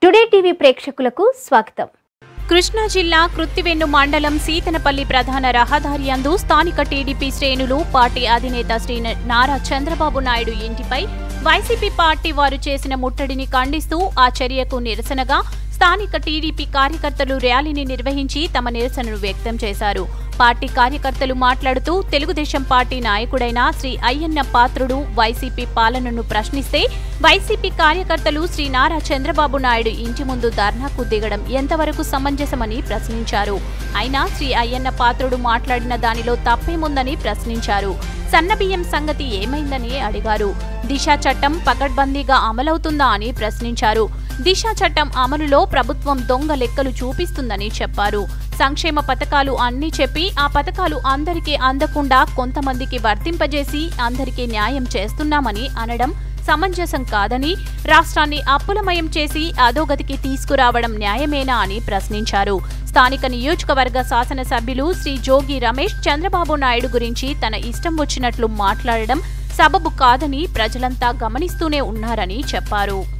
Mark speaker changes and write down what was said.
Speaker 1: today TV ప్రేక్షకులకు స్వాగతం
Speaker 2: కృష్ణా జిల్లా కృత్తివెన్ను మండలం సీతనపల్లి ప్రధాన రహదారి అందు స్థానిక టీడీపీ శ్రేణులు పార్టీ అధినేత శ్రీ నారా చంద్రబాబు నాయుడు ఇంటిపై వైసీపీ పార్టీ వారు చేసిన ముట్టడిని ఖండిస్తూ ఆ చర్యకు నిరసనగా స్థానిక టీడీపీ కార్యకర్తలు ర్యాలీని నిర్వహించి తమ నిరసనను వ్యక్తం చేశారు పార్టీ కార్యకర్తలు మాట్లాడుతూ తెలుగుదేశం పార్టీ నాయకుడైన శ్రీ అయ్యన్న పాత్రుడు వైసీపీ పాలనను ప్రశ్నిస్తే వైసీపీ కార్యకర్తలు శ్రీ నారా చంద్రబాబు నాయుడు ఇంటి ముందు ధర్నాకు దిగడం ఎంతవరకు సమంజసమని ప్రశ్నించారు అయినా శ్రీ అయ్యన్న పాత్రుడు మాట్లాడిన దానిలో తప్పేముందని ప్రశ్నించారు సన్నబియ్యం సంగతి ఏమైందని అడిగారు దిశ చట్టం పకడ్బందీగా అమలవుతుందా అని ప్రశ్నించారు దిశ చట్టం అమలులో ప్రభుత్వం దొంగ లెక్కలు చూపిస్తుందని చెప్పారు సంక్షేమ పథకాలు అన్నీ చెప్పి ఆ పథకాలు అందరికీ అందకుండా కొంతమందికి వర్తింపజేసి అందరికీ న్యాయం చేస్తున్నామని అనడం సమంజసం కాదని రాష్ట్రాన్ని అప్పులమయం చేసి అధోగతికి తీసుకురావడం న్యాయమేనా అని ప్రశ్నించారు స్థానిక నియోజకవర్గ శాసనసభ్యులు శ్రీ జోగి రమేష్ చంద్రబాబు నాయుడు గురించి తన ఇష్టం వచ్చినట్లు మాట్లాడడం సబబు కాదని ప్రజలంతా గమనిస్తూనే ఉన్నారని చెప్పారు